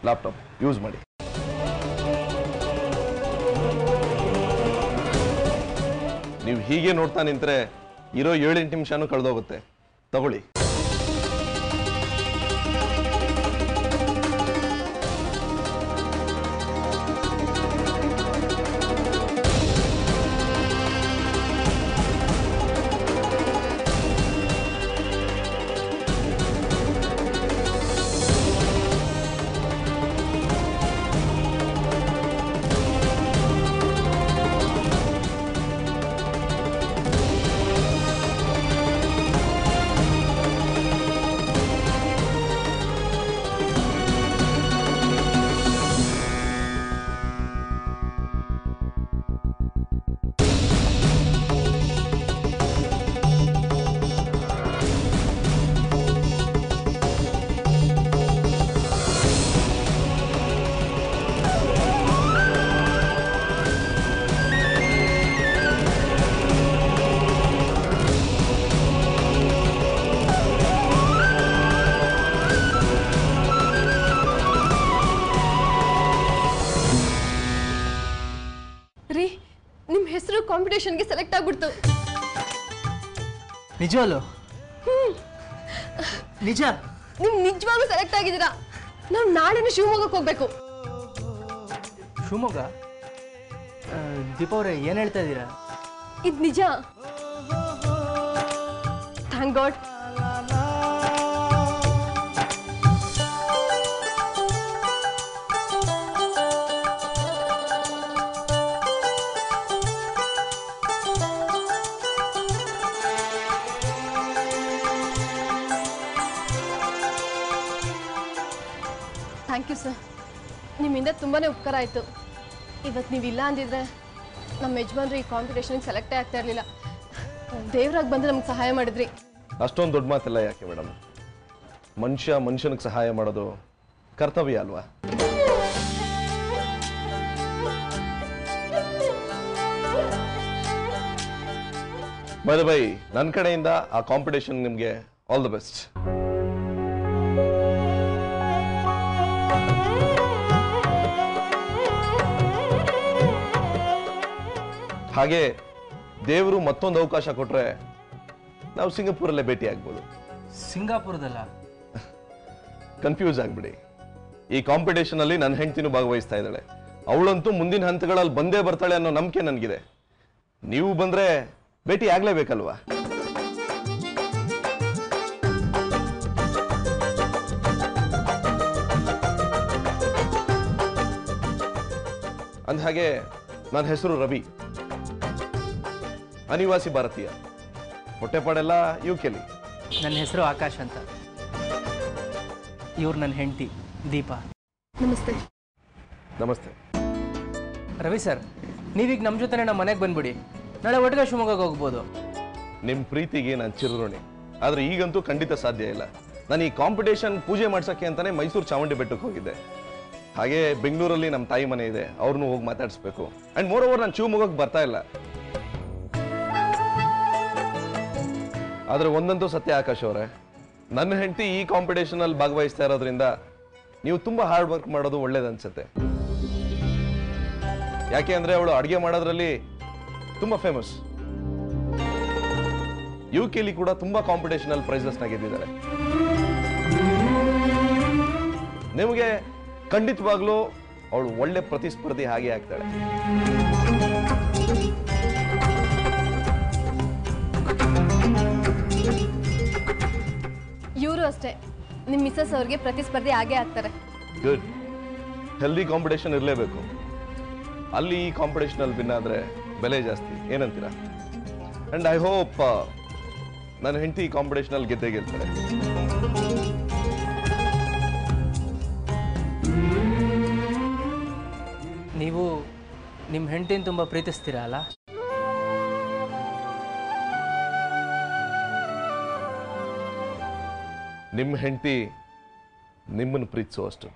Laptop use ಮಾಡಿ ನೀವು ಹೀಗೆ ನೋಡ್ತಾ ನಿಂತ್ರೆ ಇರೋ ಏಳೆಂಟು ನಿಮಿಷನೂ ಕಳೆದೋಗುತ್ತೆ ತಗೊಳ್ಳಿ ರೀ ನಿಮ್ಮ ಹೆಸರು ಕಾಂಪಿಟೇಷನ್ಗೆ ಸೆಲೆಕ್ಟ್ ಆಗ್ಬಿಡ್ತು ನಿಜವಲ್ಲೂ ನಿಜ ನೀವು ನಿಜವಾಗ್ಲೂ ಸೆಲೆಕ್ಟ್ ಆಗಿದ್ದೀರಾ ನಾವು ನಾಳೆನೇ ಶಿವಮೊಗ್ಗಕ್ಕೆ ಹೋಗ್ಬೇಕು ಶಿವಮೊಗ್ಗ ಆ, ದೀಪ ಅವರೇ ಏನು ಹೇಳ್ತಾ ಇದ್ದೀರಾ ಇದು ನಿಜ thank God thank you sir ನಿಮ್ಮಿಂದ ತುಂಬಾ ಉಪಕಾರ ಆಯಿತು ಇವತ್ತು ನೀವು ಇಲ್ಲ ಅಂದಿದ್ರೆ ನಮ್ಮ ಯಜಮಾನ್ರು ಈ ಕಾಂಪಿಟೇಷನ್ಗೆ ಸೆಲೆಕ್ಟೇ ಆಗ್ತಾ ಇರಲಿಲ್ಲ ದೇವ್ರಾಗ ಬಂದು ನಮ್ಗೆ ಸಹಾಯ ಮಾಡಿದ್ರಿ ಅಷ್ಟೊಂದು ದೊಡ್ಡ ಮಾತೆಲ್ಲ ಯಾಕೆ ಮೇಡಮ್ ಮನುಷ್ಯ ಮನುಷ್ಯನಿಗೆ ಸಹಾಯ ಮಾಡೋದು ಕರ್ತವ್ಯ ಅಲ್ವಾ ಬೈ ಬೈ ನನ್ನ ಕಡೆಯಿಂದ ಆ ಕಾಂಪಿಟೇಷನ್ ನಿಮಗೆ ಆಲ್ ದ ಬೆಸ್ಟ್ ಹಾಗೆ ದೇವರು ಮತ್ತೊಂದು ಅವಕಾಶ ಕೊಟ್ರೆ ನಾವು ಸಿಂಗಪೂರಲ್ಲೇ ಭೇಟಿ ಆಗ್ಬೋದು ಸಿಂಗಾಪುರದಲ್ಲ ಕನ್ಫ್ಯೂಸ್ ಆಗ್ಬಿಡಿ ಈ ಕಾಂಪಿಟೇಷನ್ ಅಲ್ಲಿ ನನ್ನ ಹೆಂಡತಿನೂ ಭಾಗವಹಿಸ್ತಾ ಇದ್ದಾಳೆ ಅವಳಂತೂ ಮುಂದಿನ ಹಂತಗಳಲ್ಲಿ ಬಂದೇ ಬರ್ತಾಳೆ ಅನ್ನೋ ನಂಬಿಕೆ ನನಗಿದೆ ನೀವು ಬಂದ್ರೆ ಭೇಟಿ ಆಗ್ಲೇಬೇಕಲ್ವಾ ಅಂದಹಾಗೆ ನನ್ನ ಹೆಸರು ರವಿ ಅನಿವಾಸಿ ಭಾರತೀಯ ಹೊಟ್ಟೆಪಾಡೆಲ್ಲ ಯು ಕೆಲಿ ನನ್ನ ಹೆಸರು ಆಕಾಶ್ ಅಂತ ಇವ್ರು ನನ್ನ ಹೆಂಡತಿ ದೀಪಾ ನಮಸ್ತೆ ನಮಸ್ತೆ ರವಿ ಸರ್ ನೀವೀಗ ನಮ್ಮ ಜೊತೆನೇ ನಮ್ಮ ಮನೆಗೆ ಬಂದ್ಬಿಡಿ ನಾಳೆ ಒಟ್ಟಿಗೆ ಶಿವಮೊಗ್ಗಕ್ಕೆ ಹೋಗ್ಬೋದು ನಿಮ್ಮ ಪ್ರೀತಿಗೆ ನಾನು ಚಿರಋಣಿ ಆದ್ರೆ ಈಗಂತೂ ಖಂಡಿತ ಸಾಧ್ಯ ಇಲ್ಲ ನಾನು ಈ ಕಾಂಪಿಟೇಷನ್ ಪೂಜೆ ಮಾಡ್ಸಕ್ಕೆ ಅಂತಾನೆ ಮೈಸೂರು ಚಾಮುಂಡಿ ಬೆಟ್ಟಕ್ಕೆ ಹೋಗಿದ್ದೆ ಹಾಗೆ ಬೆಂಗಳೂರಲ್ಲಿ ನಮ್ಮ ತಾಯಿ ಮನೆ ಇದೆ ಅವ್ರನ್ನೂ ಹೋಗಿ ಮಾತಾಡಿಸ್ಬೇಕು ಅಂಡ್ ಮೋರ್ ಓವರ್ ನಾನು ಶಿವಮೊಗ್ಗಕ್ಕೆ ಬರ್ತಾ ಇಲ್ಲ ಆದ್ರೆ ಒಂದಂತೂ ಸತ್ಯ ಆಕಾಶ್ ಅವರೇ ನನ್ನ ಹೆಂಡತಿ ಈ ಕಾಂಪಿಟೇಷನ್ ಅಲ್ಲಿ ಭಾಗವಹಿಸ್ತಾ ಇರೋದ್ರಿಂದ ನೀವು ತುಂಬಾ ಹಾರ್ಡ್ ವರ್ಕ್ ಮಾಡೋದು ಒಳ್ಳೇದನ್ಸುತ್ತೆ ಯಾಕೆ ಅಂದ್ರೆ ಅವಳು ಅಡುಗೆ ಮಾಡೋದ್ರಲ್ಲಿ ತುಂಬಾ ಫೇಮಸ್ ಯು ಕೆಲಿ ಕೂಡ ತುಂಬಾ ಕಾಂಪಿಟೇಷನ್ ಅಲ್ಲಿ ಪ್ರೈಸಸ್ ನ ಗೆದ್ದಿದ್ದಾರೆ ನಿಮಗೆ ಖಂಡಿತವಾಗ್ಲೂ ಅವಳು ಒಳ್ಳೆ ಪ್ರತಿಸ್ಪರ್ಧಿ ಹಾಗೆ ಆಗ್ತಾಳೆ ಇವರು ಅಷ್ಟೇ ನಿಮ್ಮ ಮಿಸಸ್ ಅವ್ರಿಗೆ ಪ್ರತಿಸ್ಪರ್ಧಿ ಆಗೇ ಆಗ್ತಾರೆ ಗುಡ್ ಹೆಲ್ದಿ ಕಾಂಪಿಟೇಷನ್ ಇರಲೇಬೇಕು ಅಲ್ಲಿ ಈ ಕಾಂಪಿಟೇಷನ್ ಅಲ್ಲಿ ವಿನ್ ಆದ್ರೆ ಬೆಲೆ ಜಾಸ್ತಿ ಏನಂತೀರಾ ಅಂಡ್ ಐ ಹೋಪ್ ನನ್ನ ಹೆಂಡತಿ ಈ ಕಾಂಪಿಟೇಷನ್ ಅಲ್ಲಿ ಗೆದ್ದೇ ಗೆಲ್ತಾರೆ ನೀವು ನಿಮ್ಮ ಹೆಂಡತಿನ ತುಂಬ ಪ್ರೀತಿಸ್ತೀರಾ ಅಲ್ಲ ನಿಮ್ಮ ಹೆಂಡತಿ ನಿಮ್ಮನ್ನು ಪ್ರೀತಿಸುವಷ್ಟು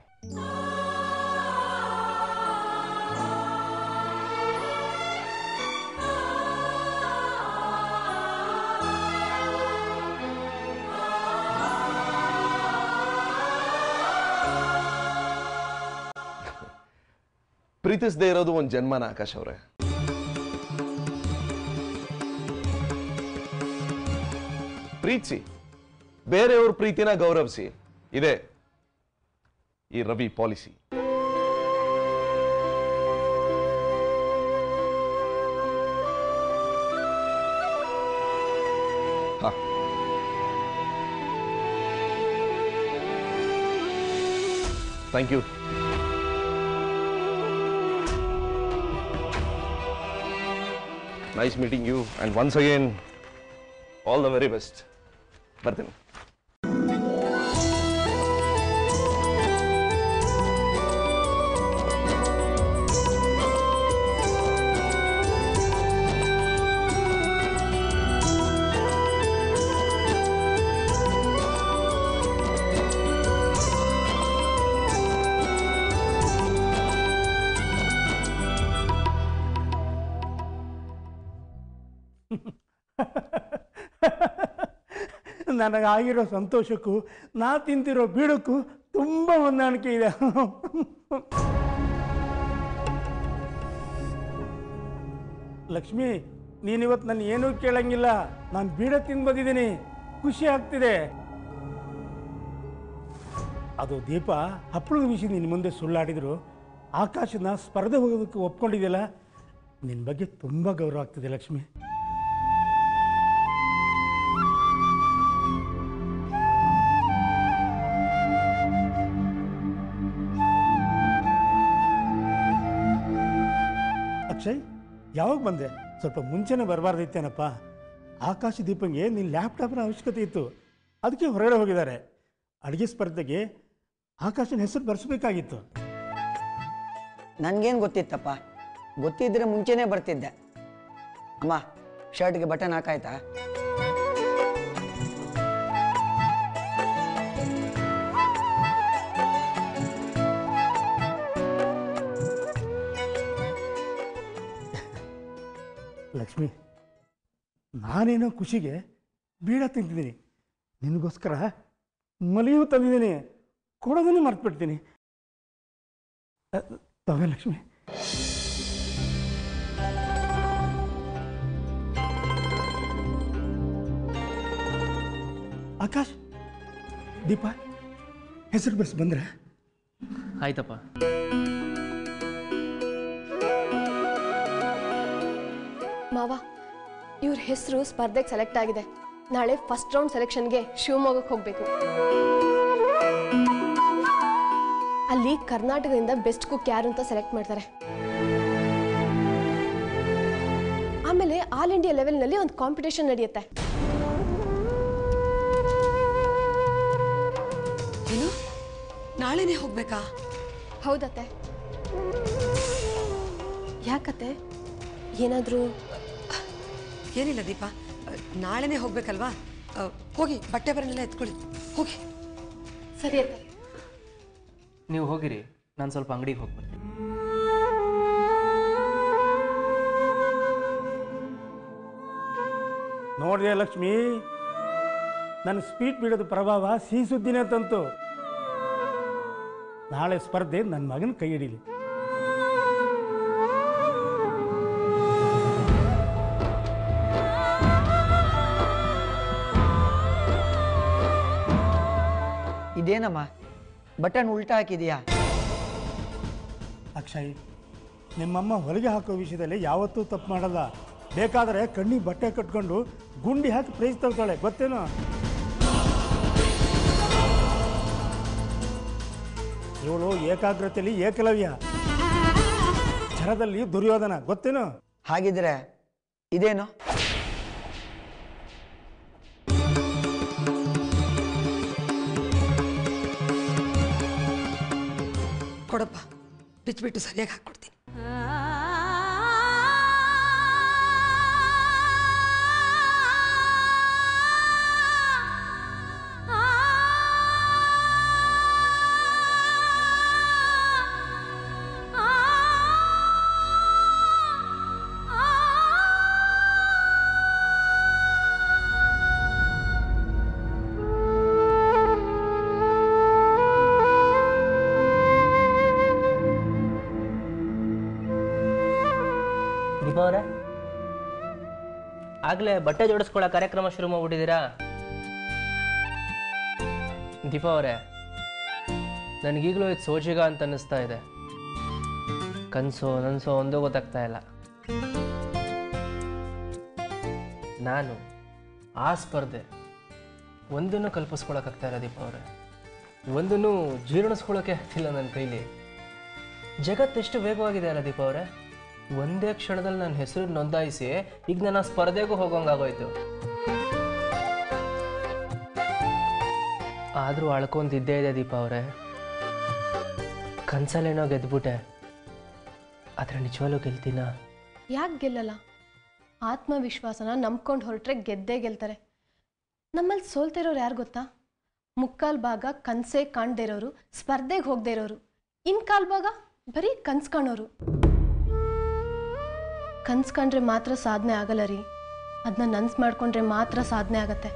ಪ್ರೀತಿಸದೇ ಇರೋದು ಒಂದು ಜನ್ಮನ ಆಕಾಶ್ ಅವರೇ ಪ್ರೀತಿಸಿ ಬೇರೆಯವ್ರ ಪ್ರೀತಿನ ಗೌರವಿಸಿ ಇದೆ ಈ ರವಿ ಪಾಲಿಸಿ ಹಾ thank you nice meeting you and once again all the very best ಬರ್ತೀನಿ ನನಗಾಗಿರೋ ಸಂತೋಷಕ್ಕೂ ನಾ ತಿಂತಿರೋ ಬೀಡಕ್ಕೂ ತುಂಬ ಹೊಂದಾಣಿಕೆ ಇದೆ ಲಕ್ಷ್ಮಿ ನೀನಿವತ್ತು ನಾನು ಏನೂ ಕೇಳಂಗಿಲ್ಲ ನಾನು ಬೀಡ ತಿಂದು ಬಂದಿದ್ದೀನಿ ಖುಷಿ ಆಗ್ತಿದೆ ಅದು ದೀಪ ಹಪ್ಪಳದ ವಿಷಯ ನಿನ್ನ ಮುಂದೆ ಸುಳ್ಳಾಡಿದ್ರು ಆಕಾಶನ ಸ್ಪರ್ಧೆ ಹೋಗೋದಕ್ಕೆ ಒಪ್ಕೊಂಡಿದೆಯಲ್ಲ ನಿನ್ನ ಬಗ್ಗೆ ತುಂಬ ಗೌರವ ಆಗ್ತಿದೆ ಲಕ್ಷ್ಮಿ ಅಕ್ಷಯ್ ಯಾವಾಗ ಬಂದೆ ಸ್ವಲ್ಪ ಮುಂಚೆನೇ ಬರಬಾರ್ದಿತ್ತೇನಪ್ಪ ಆಕಾಶ ದೀಪಂಗೆ ನಿನ್ನ ಲ್ಯಾಪ್ಟಾಪ್ನ ಅವಶ್ಯಕತೆ ಇತ್ತು ಅದಕ್ಕೆ ಹೊರಗಡೆ ಹೋಗಿದ್ದಾರೆ ಅಡುಗೆ ಸ್ಪರ್ಧೆಗೆ ಆಕಾಶನ ಹೆಸರು ಬರೆಸಬೇಕಾಗಿತ್ತು ನನಗೇನು ಗೊತ್ತಿತ್ತಪ್ಪ ಗೊತ್ತಿದ್ರೆ ಮುಂಚೆನೇ ಬರ್ತಿದ್ದೆ ಅಮ್ಮ ಶರ್ಟ್ಗೆ ಬಟನ್ ಹಾಕಾಯ್ತಾ ಲಕ್ಷ್ಮಿ ನಾನೇನೋ ಖುಷಿಗೆ ಬೀಡ ತಿಂತಿದ್ದೀನಿ ನಿನಗೋಸ್ಕರ ಮಲಿಯೂ ತಂದಿದ್ದೀನಿ ಕೊಡೋದನ್ನೇ ಮರ್ತ್ಬಿಡ್ತೀನಿ ಅ, ತಗೋ ಲಕ್ಷ್ಮಿ ಆಕಾಶ್ ದೀಪ ಹೆಸರು ಬಸ್ ಬಂದ್ರೆ ಆಯ್ತಪ್ಪ ಮಾವ ಇವ್ರ ಹೆಸರು ಸ್ಪರ್ಧೆಗೆ ಸೆಲೆಕ್ಟ್ ಆಗಿದೆ ನಾಳೆ ಫಸ್ಟ್ ರೌಂಡ್ ಸೆಲೆಕ್ಷನ್ಗೆ ಶಿವಮೊಗ್ಗಕ್ಕೆ ಹೋಗ್ಬೇಕು ಅಲ್ಲಿ ಕರ್ನಾಟಕದಿಂದ ಬೆಸ್ಟ್ ಕುಕ್ ಯಾರು ಅಂತ ಸೆಲೆಕ್ಟ್ ಮಾಡ್ತಾರೆ ಆಮೇಲೆ ಆಲ್ ಇಂಡಿಯಾ ಲೆವೆಲ್ನಲ್ಲಿ ಒಂದು ಕಾಂಪಿಟೇಷನ್ ನಡೆಯುತ್ತೆ ಏನು ನಾಳೆನೇ ಹೋಗ್ಬೇಕಾ ಹೌದತ್ತೆ ಯಾಕತ್ತೆ ಏನಾದರೂ ಏನಿಲ್ಲ ದೀಪ ಅ, ನಾಳೆನೇ ಹೋಗ್ಬೇಕಲ್ವಾ ಅ, ಹೋಗಿ ಬಟ್ಟೆ ಬರನೆಲ್ಲ ಎತ್ಕೊಳ್ಳಿ ಹೋಗಿ ಸರಿ ಅತ್ತೆ ನೀವು ಹೋಗಿರಿ ನಾನು ಸ್ವಲ್ಪ ಅಂಗಡಿಗೆ ಹೋಗಿ ಬರ್ತೀನಿ ನೋಡಿದೆ ಲಕ್ಷ್ಮಿ ನನ್ನ ಸ್ಪೀಡ್ ಬಿಡೋದು ಪ್ರಭಾವ ಸಿಹಿ ಸುದ್ದಿನೇ ತಂತು ನಾಳೆ ಸ್ಪರ್ಧೆ ನನ್ನ ಮಗನ ಕೈ ಹಿಡೀಲಿ ಇದೇನಮ್ಮ ಬಟನ್ ಉಲ್ಟಾ ಹಾಕಿದೀಯಾ ಅಕ್ಷಯ್ ನಿಮ್ಮಮ್ಮ ಹೊಲಿಗೆ ಹಾಕೋ ವಿಷಯದಲ್ಲಿ ಯಾವತ್ತೂ ತಪ್ಪು ಮಾಡಲ್ಲ ಬೇಕಾದರೆ ಕಣ್ಣಿಗೆ ಬಟ್ಟೆ ಕಟ್ಕೊಂಡು ಗುಂಡಿ ಹಾಕಿ ಪ್ರೈಸ್ ತಗೊಳ್ತಾಳೆ ಗೊತ್ತೇನೋ ಇವಳು ಏಕಾಗ್ರತೆಯಲ್ಲಿ ಏಕಲವ್ಯ ಛರದಲ್ಲಿ ದುರ್ಯೋಧನ ಗೊತ್ತೇನೋ ಹಾಗಿದ್ರೆ ಇದೇನು ಕೊಡಪ್ಪ ಬಿಚ್ಚಿಬಿಟ್ಟು ಸರಿಯಾಗಿ ಹಾಕ್ಕೊಡ್ತೀನಿ ದೀಪಾ ಅವರೇ ಆಗಲೇ ಬಟ್ಟೆ ಜೋಡಿಸ್ಕೊಳ್ಳೋ ಕಾರ್ಯಕ್ರಮ ಶುರು ಮಾಡ್ಬಿಟ್ಟಿದ್ದೀರಾ ದೀಪಾ ಅವರೇ ನನಗೀಗಲೂ ಇದು ಸೋಜಿಗ ಅಂತ ಅನ್ನಿಸ್ತಾ ಇದೆ ಕನಸು ನನಸೋ ಒಂದೂ ಗೊತ್ತಾಗ್ತಾ ಇಲ್ಲ ನಾನು ಆ ಸ್ಪರ್ಧೆ ಒಂದನ್ನು ಕಲ್ಪಿಸ್ಕೊಳಕ್ಕಾಗ್ತಾ ಇಲ್ಲ ದೀಪ ಅವರೇ ಒಂದನ್ನು ಜೀರ್ಣಿಸ್ಕೊಳ್ಳೋಕೆ ಆಗ್ತಿಲ್ಲ ನನ್ನ ಕೈಲಿ ಜಗತ್ತೆಷ್ಟು ವೇಗವಾಗಿದೆ ಅಲ್ಲ ದೀಪ ಅವರೇ ಒಂದೇ ಕ್ಷಣದಲ್ಲಿ ನನ್ನ ಹೆಸರು ನೋಂದಾಯಿಸಿ ಈಗ ನಾನು ಆ ಸ್ಪರ್ಧೆಗೂ ಹೋಗೋಂಗಾಗೋಯ್ತು ಆದರೂ ಅಳ್ಕೊಂತಿದ್ದೇ ಇದೆ ದೀಪ ಅವರೇ ಕನ್ಸಲ್ಲೇನೋ ಗೆದ್ಬಿಟ್ಟೆ ಆದರೆ ನಿಜವಾಗ್ಲೂ ಗೆಲ್ತೀನಾ ಯಾಕೆ ಗೆಲ್ಲಲ್ಲ ಆತ್ಮವಿಶ್ವಾಸನ ನಂಬ್ಕೊಂಡು ಹೊರಟ್ರೆ ಗೆದ್ದೇ ಗೆಲ್ತಾರೆ ನಮ್ಮಲ್ಲಿ ಸೋಲ್ತಿರೋರು ಯಾರು ಗೊತ್ತಾ ಮುಕ್ಕಾಲ್ ಭಾಗ ಕನಸೇ ಕಾಣದೇ ಇರೋರು ಸ್ಪರ್ಧೆಗೆ ಹೋಗದೇ ಇರೋರು ಇನ್ ಕಾಲ್ ಭಾಗ ಬರೀ ಕನ್ಸ್ ಕಾಣೋರು ಕನ್ಸ್ ಕಂಡ್ರೆ ಮಾತ್ರ ಸಾಧನೆ ಆಗಲ್ಲ ರೀ ಅದನ್ನ ನನ್ಸ್ ಮಾಡ್ಕೊಂಡ್ರೆ ಮಾತ್ರ ಸಾಧನೆ ಆಗತ್ತೆ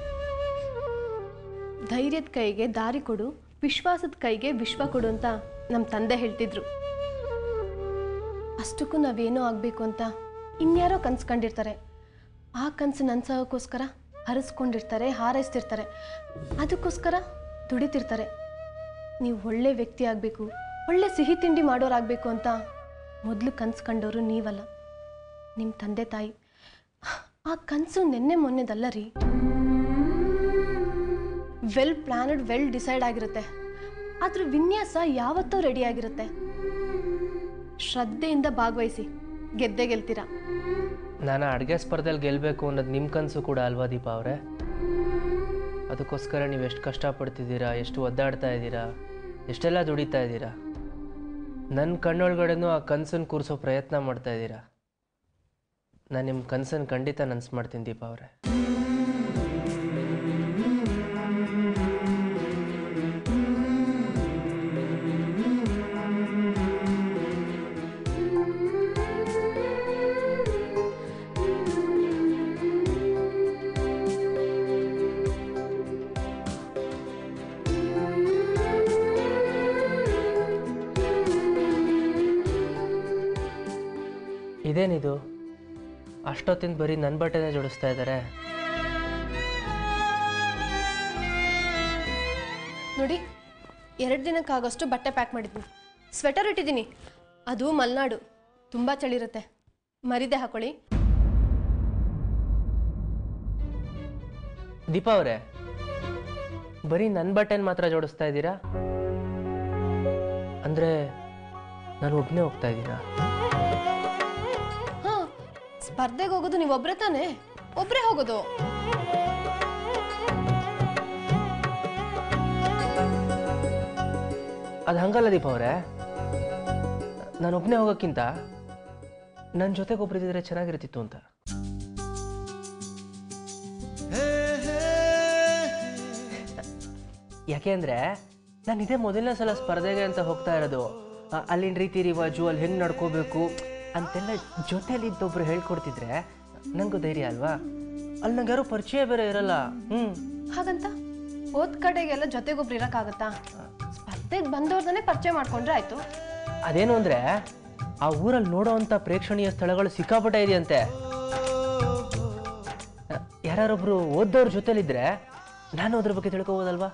ಧೈರ್ಯದ ಕೈಗೆ ದಾರಿ ಕೊಡು ವಿಶ್ವಾಸದ ಕೈಗೆ ವಿಶ್ವ ಕೊಡು ಅಂತ ನಮ್ಮ ತಂದೆ ಹೇಳ್ತಿದ್ರು ಅಷ್ಟಕ್ಕೂ ನಾವೇನೋ ಆಗಬೇಕು ಅಂತ ಇನ್ಯಾರೋ ಕನ್ಸು ಕಂಡಿರ್ತಾರೆ ಆ ಕನಸು ನನ್ಸೋಕ್ಕೋಸ್ಕರ ಹರಿಸ್ಕೊಂಡಿರ್ತಾರೆ ಹಾರೈಸ್ತಿರ್ತಾರೆ ಅದಕ್ಕೋಸ್ಕರ ದುಡಿತಿರ್ತಾರೆ ನೀವು ಒಳ್ಳೆ ವ್ಯಕ್ತಿ ಆಗಬೇಕು ಒಳ್ಳೆ ಸಿಹಿ ತಿಂಡಿ ಮಾಡೋರಾಗಬೇಕು ಅಂತ ಮೊದಲು ಕನ್ಸು ಕಂಡವರು ನೀವಲ್ಲ ನಿಮ್ಮ ತಂದೆ ತಾಯಿ ಆ ಕನಸು ನಿನ್ನೆ ಮೊನ್ನೆದಲ್ಲ ರೀ ವೆಲ್ ಪ್ಲಾನಡ್ ವೆಲ್ ಡಿಸೈಡ್ ಆಗಿರುತ್ತೆ ಅದ್ರ ವಿನ್ಯಾಸ ಯಾವತ್ತೂ ರೆಡಿ ಆಗಿರುತ್ತೆ ಶ್ರದ್ಧೆಯಿಂದ ಭಾಗವಹಿಸಿ ಗೆದ್ದೆ ಗೆಲ್ತೀರಾ ನಾನು ಅಡುಗೆ ಸ್ಪರ್ಧೆಯಲ್ಲಿ ಗೆಲ್ಲಬೇಕು ಅನ್ನೋದು ನಿಮ್ಮ ಕನಸು ಕೂಡ ಅಲ್ವಾ ದೀಪ ಅವರೇ ಅದಕ್ಕೋಸ್ಕರ ನೀವು ಎಷ್ಟು ಕಷ್ಟಪಡ್ತಿದ್ದೀರಾ ಎಷ್ಟು ಒದ್ದಾಡ್ತಾ ಇದ್ದೀರಾ ಎಷ್ಟೆಲ್ಲ ದುಡಿತಾ ಇದ್ದೀರಾ ನನ್ನ ಕಣ್ಣೊಳಗಡೆನೂ ಆ ಕನಸನ್ನು ಕೂರಿಸೋ ಪ್ರಯತ್ನ ಮಾಡ್ತಾ ಇದ್ದೀರಾ ನಾನು ನಿಮ್ಮ ಕನಸನ್ನು ಖಂಡಿತ ನನ್ಸ್ ಮಾಡ್ತೀನಿ ದೀಪ ಅವರೇ ಇದೇನಿದು ಅಷ್ಟೊತ್ತಿಂದ ಬರೀ ನನ್ನ ಬಟ್ಟೆನೇ ಜೋಡಿಸ್ತಾ ಇದ್ದಾರೆ ನೋಡಿ ಎರಡು ದಿನಕ್ಕಾಗಷ್ಟು ಬಟ್ಟೆ ಪ್ಯಾಕ್ ಮಾಡಿದ್ದೀನಿ ಸ್ವೆಟರ್ ಇಟ್ಟಿದ್ದೀನಿ ಅದು ಮಲೆನಾಡು ತುಂಬ ಚಳಿರುತ್ತೆ ಮರಿದೆ ಹಾಕೊಳ್ಳಿ ದೀಪ ಅವರೇ ಬರೀ ನನ್ನ ಬಟ್ಟೆನ ಮಾತ್ರ ಜೋಡಿಸ್ತಾ ಇದ್ದೀರಾ ಅಂದರೆ ನಾನು ಒಬ್ಬನೇ ಹೋಗ್ತಾ ಇದ್ದೀರಾ ಹಾಂ ಸ್ಪರ್ಧೆಗೆ ಹೋಗೋದು ನೀವು ಒಬ್ಬರೇ ತಾನೇ ಒಬ್ಬರೇ ಹೋಗೋದು ಅದು ಹಂಗಲ್ಲ ದೀಪ ಅವರೇ ನಾನು ಒಬ್ಬನೇ ಹೋಗೋಕ್ಕಿಂತ ನನ್ನ ಜೊತೆಗೆ ಒಬ್ರು ಇದ್ದಿದ್ರೆ ಚೆನ್ನಾಗಿರ್ತಿತ್ತು ಅಂತ ಯಾಕೆ ಅಂದರೆ ನಾನು ಇದೇ ಮೊದಲನೇ ಸಲ ಸ್ಪರ್ಧೆಗೆ ಅಂತ ಹೋಗ್ತಾ ಇರೋದು ಆ, ಅಲ್ಲಿನ ರೀತಿ ರಿವಾಜು ಅಲ್ಲಿ ಹೆಂಗೆ ನಡ್ಕೋಬೇಕು ಅಂತೆಲ್ಲ ಜೊತೆಲಿ ಇದ್ದೊಬ್ರು ಹೇಳ್ಕೊಡ್ತಿದ್ರೆ ನನಗೂ ಧೈರ್ಯ ಅಲ್ವಾ ಅಲ್ಲಿ ನಂಗೆ ಯಾರೂ ಪರಿಚಯ ಬೇರೆ ಇರಲ್ಲ ಹ್ಞೂ ಹಾಗಂತ ಓದ್ ಕಡೆಗೆಲ್ಲ ಜೊತೆಗೊಬ್ರು ಇರೋಕ್ಕಾಗತ್ತಾ ಸ್ಪರ್ಧೆಗೆ ಬಂದವ್ರನ್ನೇ ಪರಿಚಯ ಮಾಡ್ಕೊಂಡ್ರೆ ಆಯ್ತು ಅದೇನು ಅಂದರೆ ಆ ಊರಲ್ಲಿ ನೋಡೋವಂಥ ಪ್ರೇಕ್ಷಣೀಯ ಸ್ಥಳಗಳು ಸಿಕ್ಕಾಪಟ್ಟೆ ಇದೆಯಂತೆ ಯಾರೊಬ್ರು ಓದ್ದವ್ರ ಜೊತೆಲಿದ್ರೆ ನಾನು ಅದ್ರ ಬಗ್ಗೆ ತಿಳ್ಕೊಬೋದಲ್ವಾ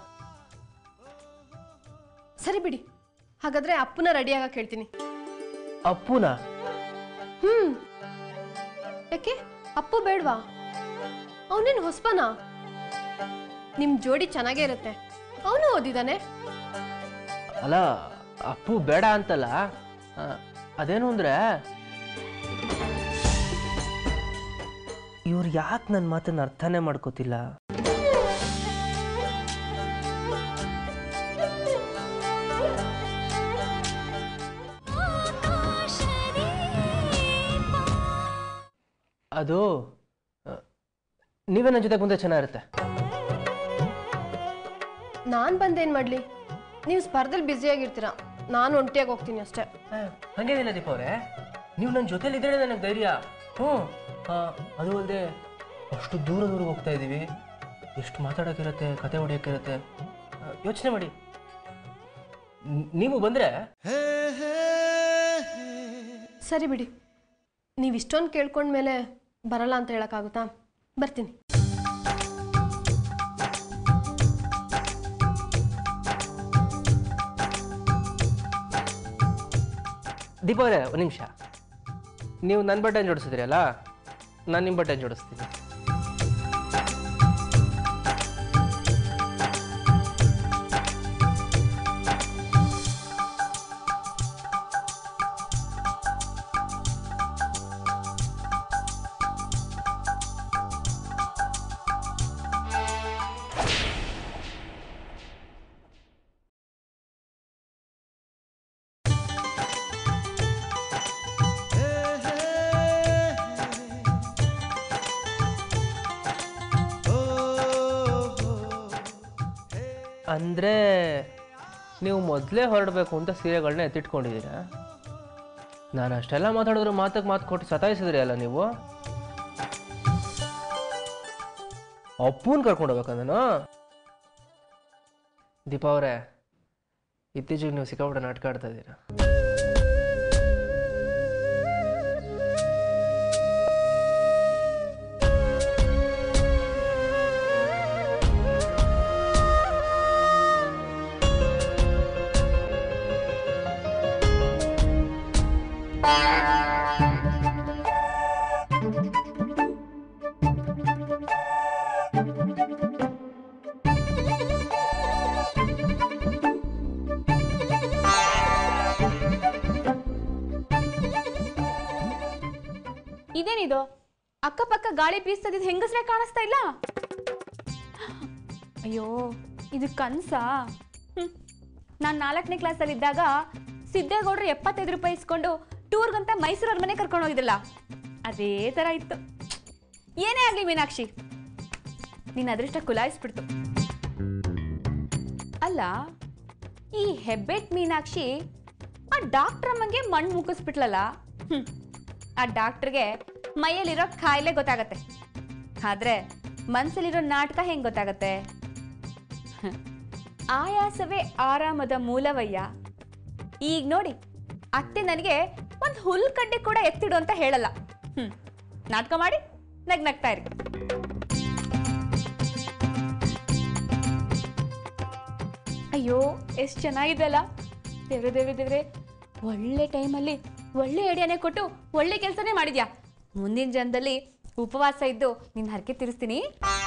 ಸರಿ ಬಿಡಿ ಹಾಗಾದ್ರೆ ಅಪ್ಪನ ರೆಡಿ ಆಗಕ್ಕೆ ಹೇಳ್ತೀನಿ ಅಪ್ಪುನ ಹ್ಮ್ ಯಾಕೆ ಅಪ್ಪು ಬೇಡ್ವಾ ಅವನೇನು ಹೊಸ್ಪನಾ ನಿಮ್ ಜೋಡಿ ಚೆನ್ನಾಗೇ ಇರುತ್ತೆ ಅವನು ಓದಿದಾನೆ ಅಲ್ಲ ಅಪ್ಪು ಬೇಡ ಅಂತಲ್ಲ ಆ, ಅದೇನು ಅಂದರೆ ಇವ್ರು ಯಾಕೆ ನನ್ನ ಮಾತನ್ನು ಅರ್ಥನೇ ಮಾಡ್ಕೋತಿಲ್ಲ ಅದು ಆ, ನೀವೇ ನನ್ನ ಜೊತೆಗೆ ಮುಂದೆ ಚೆನ್ನಾಗಿರುತ್ತೆ ನಾನ್ ಬಂದೇನ್ ಮಾಡ್ಲಿ ನೀವು ಸ್ಪರ್ಧೆಲಿ ಬ್ಯುಸಿಯಾಗಿರ್ತೀರಾ ನಾನು ಒಂಟಿಯಾಗಿ ಹೋಗ್ತೀನಿ ಅಷ್ಟೇ ಹಂಗೇನಿಲ್ಲ ದೀಪ ಅವರೇ ನೀವು ನನ್ನ ಜೊತೆಲಿ ಇದ್ರೆ ನನಗೆ ಧೈರ್ಯ ಹ್ಞೂ ಆ, ಅದು ಅಲ್ಲದೆ ಅಷ್ಟು ದೂರ ದೂರ ಹೋಗ್ತಾ ಇದ್ದೀವಿ ಎಷ್ಟು ಮಾತಾಡೋಕ್ಕಿರುತ್ತೆ ಕತೆ ಹೊಡೆಯೋಕ್ಕಿರುತ್ತೆ ಯೋಚನೆ ಮಾಡಿ ನ್- ನೀವು ಬಂದರೆ ಸರಿ ಬಿಡಿ ನೀವು ಇಷ್ಟೊಂದು ಕೇಳ್ಕೊಂಡ್ಮೇಲೆ ಬರಲ್ಲ ಅಂತ ಹೇಳೋಕ್ಕಾಗುತ್ತಾ ಬರ್ತೀನಿ ದೀಪ ಅವರೇ ಒಂದು ನಿಮಿಷ ನೀವು ನನ್ನ ಬಟ್ಟೆ ಜೋಡಿಸಿದ್ರಿ ಅಲ್ಲ ನಾನು ನಿಮ್ಮ ಬಟ್ಟೆ ಜೋಡಿಸ್ತೀನಿ ಅಂದರೆ ನೀವು ಮೊದಲೇ ಹೊರಡಬೇಕು ಅಂತ ಸೀರೆಗಳನ್ನ ಎತ್ತಿಟ್ಕೊಂಡಿದ್ದೀರಾ ನಾನು ಅಷ್ಟೆಲ್ಲ ಮಾತಾಡಿದ್ರು ಮಾತಕ್ಕೆ ಮಾತು ಕೊಟ್ಟು ಸತಾಯಿಸಿದ್ರಿ ಅಲ್ಲ ನೀವು ಅಪ್ಪೂನ್ ಕರ್ಕೊಂಡು ಹೋಗ್ಬೇಕಾ ನಾನು ದೀಪ ಅವರೇ ಇತ್ತೀಚೆಗೆ ನೀವು ಸಿಕ್ಕಾಪಟ್ಟೆ ನಾಟಕ ಆಡ್ತಾ ಇದ್ದೀರಾ ಇದೇನಿದು ಅಕ್ಕಪಕ್ಕ ಗಾಳಿ ಬೀಸ್ತದಿದ್ದು ಹೆಂಗಸ್ರೇ ಕಾಣಿಸ್ತಾ ಇಲ್ಲ ಅಯ್ಯೋ ಇದು ಕನ್ಸಾ ನಾನು ನಾಲ್ಕನೇ ಕ್ಲಾಸಲ್ಲಿ ಇದ್ದಾಗ ಸಿದ್ದೇಗೌಡರು ಎಪ್ಪತ್ತೈದು ರೂಪಾಯಿ ಇಸ್ಕೊಂಡು ಟೂರ್ಗಂತ ಮೈಸೂರವ್ರ ಮನೆ ಕರ್ಕೊಂಡು ಹೋಗಿದ್ರಲ್ಲ ಅದೇ ಥರ ಇತ್ತು ಏನೇ ಆಗಲಿ ಮೀನಾಕ್ಷಿ ನಿನ್ನ ಅದೃಷ್ಟ ಕುಲಾಯಿಸ್ಬಿಡ್ತು ಅಲ್ಲ ಈ ಹೆಬ್ಬೆಟ್ ಮೀನಾಕ್ಷಿ ಆ ಡಾಕ್ಟ್ರ್ ಅಮ್ಮಂಗೆ ಮಣ್ಣು ಮುಗಿಸ್ಬಿಟ್ಲಲ್ಲ ಹ್ಮ್ ಆ ಡಾಕ್ಟ್ರಿಗೆ ಮೈಯಲ್ಲಿರೋ ಕಾಯಿಲೆ ಗೊತ್ತಾಗತ್ತೆ ಆದ್ರೆ ಮನ್ಸಲ್ಲಿರೋ ನಾಟಕ ಹೆಂಗ್ ಗೊತ್ತಾಗತ್ತೆ ಹ. ಆಯಾಸವೇ ಆರಾಮದ ಮೂಲವಯ್ಯ ಈಗ ನೋಡಿ ಅತ್ತೆ ನನಗೆ ಒಂದು ಹುಲ್ಕಡ್ಡಿ ಕೂಡ ಎತ್ತಿಡು ಅಂತ ಹೇಳಲ್ಲ ಹ್ಮ್ ನಾಟಕ ಮಾಡಿ ನಗ್ ನಗ್ತಾ ಇರಿ ಅಯ್ಯೋ ಎಷ್ಟು ಚೆನ್ನಾಗಿದೆ ಅಲ್ಲ ದೇವ್ರೆ ದೇವ್ರೆ ದೇವ್ರೆ ಒಳ್ಳೆ ಟೈಮಲ್ಲಿ ಒಳ್ಳೆ ಐಡಿಯಾನೇ ಕೊಟ್ಟು ಒಳ್ಳೆ ಕೆಲಸನೇ ಮಾಡಿದ್ಯಾ ಮುಂದಿನ ಜನ್ಮದಲ್ಲಿ ಉಪವಾಸ ಇದ್ದು ನಿನ್ನ ಹರಕೆ ತೀರಿಸ್ತೀನಿ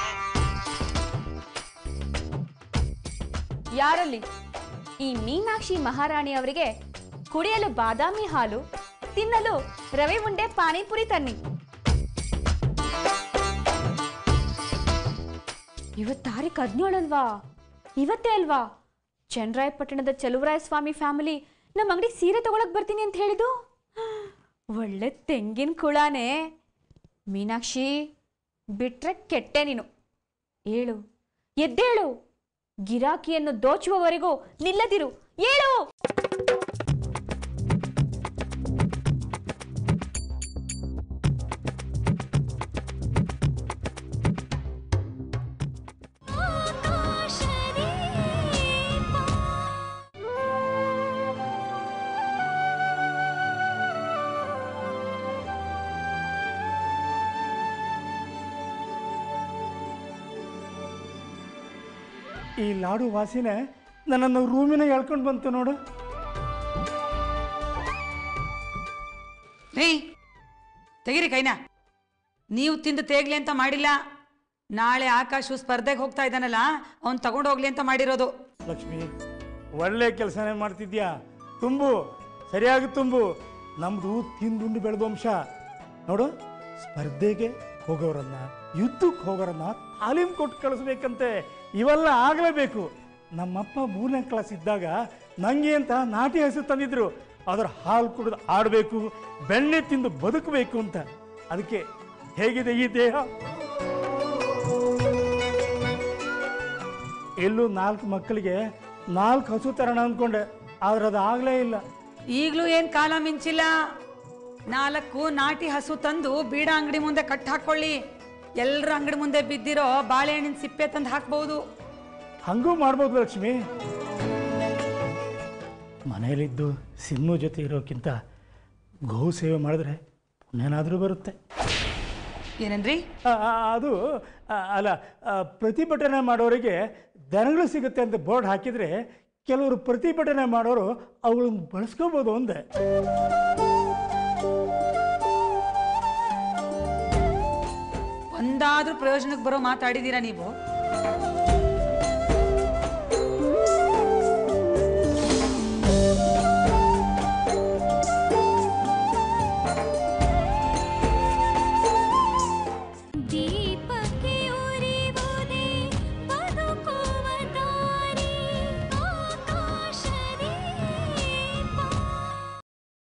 ಯಾರಲ್ಲಿ ಈ ಮೀನಾಕ್ಷಿ ಮಹಾರಾಣಿ ಅವರಿಗೆ ಕುಡಿಯಲು ಬಾದಾಮಿ ಹಾಲು ತಿನ್ನಲು ರವೆ ಉಂಡೆ ಪಾನಿಪುರಿ ತನ್ನಿ ಇವತ್ತು ತಾರೀಕು ಹದಿನೇಳು ಅಲ್ವಾ ಇವತ್ತೇ ಅಲ್ವಾ ಚನ್ನರಾಯಪಟ್ಟಣದ ಚಲುವರಾಯ ಸ್ವಾಮಿ ಫ್ಯಾಮಿಲಿ ನಮ್ಮ ಅಂಗಡಿ ಸೀರೆ ತಗೊಳಕ್ ಬರ್ತೀನಿ ಅಂತ ಹೇಳಿದ್ದು ಒಳ್ಳೆ ತೆಂಗಿನ ಕುಳಾನೆ ಮೀನಾಕ್ಷಿ ಬಿಟ್ರೆ ಕೆಟ್ಟೆ ನೀನು ಏಳು ಎದ್ದೇಳು ಗಿರಾಕಿಯನ್ನು ದೋಚುವವರೆಗೂ ನಿಲ್ಲದಿರು ಏಳು ಈ ಲಾಡು ವಾಸಿನೇ ನನ್ನನ್ನು ರೂಮಿನ ಎಳ್ಕೊಂಡು ಬಂತು ನೋಡು ರೀ ತೆಗಿರಿ ಕೈನ ನೀವು ತಿಂದು ತೇಗ್ಲಿ ಅಂತ ಮಾಡಿಲ್ಲ ನಾಳೆ ಆಕಾಶು ಸ್ಪರ್ಧೆಗೆ ಹೋಗ್ತಾ ಇದ್ದಾನಲ್ಲ ಅವ್ನು ತಗೊಂಡು ಹೋಗ್ಲಿ ಅಂತ ಮಾಡಿರೋದು ಲಕ್ಷ್ಮಿ ಒಳ್ಳೆ ಕೆಲಸನೇ ಮಾಡ್ತಿದ್ಯಾ ತುಂಬು ಸರಿಯಾಗಿ ತುಂಬು ನಮ್ಮದು ತಿಂದುಂಡು ಬೆಳೆದ ವಂಶ ನೋಡು ಸ್ಪರ್ಧೆಗೆ ಹೋಗೋರನ್ನ ಯುದ್ಧಕ್ಕೆ ಹೋಗೋರನ್ನ ತಾಲೀಮ್ ಕೊಟ್ಟು ಕಳಿಸ್ಬೇಕಂತೆ ಇವೆಲ್ಲ ಆಗಲೇಬೇಕು ನಮ್ಮಪ್ಪ ಮೂರನೇ ಕ್ಲಾಸ್ ಇದ್ದಾಗ ನಂಗೆ ಅಂತ ನಾಟಿ ಹಸು ತಂದಿದ್ರು ಅದರ ಹಾಲು ಕುಡಿದು ಆಡಬೇಕು ಬೆಣ್ಣೆ ತಿಂದು ಬದುಕಬೇಕು ಅಂತ ಅದಕ್ಕೆ ಹೇಗಿದೆ ಈ ದೇಹ ಎಲ್ಲೂ ನಾಲ್ಕು ಮಕ್ಕಳಿಗೆ ನಾಲ್ಕು ಹಸು ತರೋಣ ಅಂದ್ಕೊಂಡೆ ಆದ್ರೆ ಅದು ಆಗಲೇ ಇಲ್ಲ ಈಗಲೂ ಏನು ಕಾಲ ಮಿಂಚಿಲ್ಲ ನಾಲ್ಕು ನಾಟಿ ಹಸು ತಂದು ಬೀಡ ಅಂಗಡಿ ಮುಂದೆ ಕಟ್ ಹಾಕೊಳ್ಳಿ ಎಲ್ಲರ ಅಂಗಡಿ ಮುಂದೆ ಬಿದ್ದಿರೋ ಬಾಳೆಹಣ್ಣಿನ ಸಿಪ್ಪೆ ತಂದು ಹಾಕ್ಬೋದು ಹಂಗೂ ಮಾಡ್ಬೋದು ಲಕ್ಷ್ಮಿ ಮನೆಯಲ್ಲಿದ್ದು ಸಿನ್ನು ಜೊತೆ ಇರೋಕ್ಕಿಂತ ಗೋ ಸೇವೆ ಮಾಡಿದ್ರೆ ಏನಾದರೂ ಬರುತ್ತೆ ಏನಂದ್ರಿ ಆ, ಆ, ಅದು ಆ, ಅಲ್ಲ ಆ, ಪ್ರತಿಭಟನೆ ಮಾಡೋರಿಗೆ ದನಗಳು ಸಿಗುತ್ತೆ ಅಂತ ಬೋರ್ಡ್ ಹಾಕಿದರೆ ಕೆಲವರು ಪ್ರತಿಭಟನೆ ಮಾಡೋರು ಅವುಗಳನ್ನ ಬಳಸ್ಕೋಬೋದು ಅಂದೆ ಒಂದಾದ್ರೂ ಪ್ರಯೋಜನಕ್ಕೆ ಬರೋ ಮಾತಾಡಿದ್ದೀರಾ ನೀವು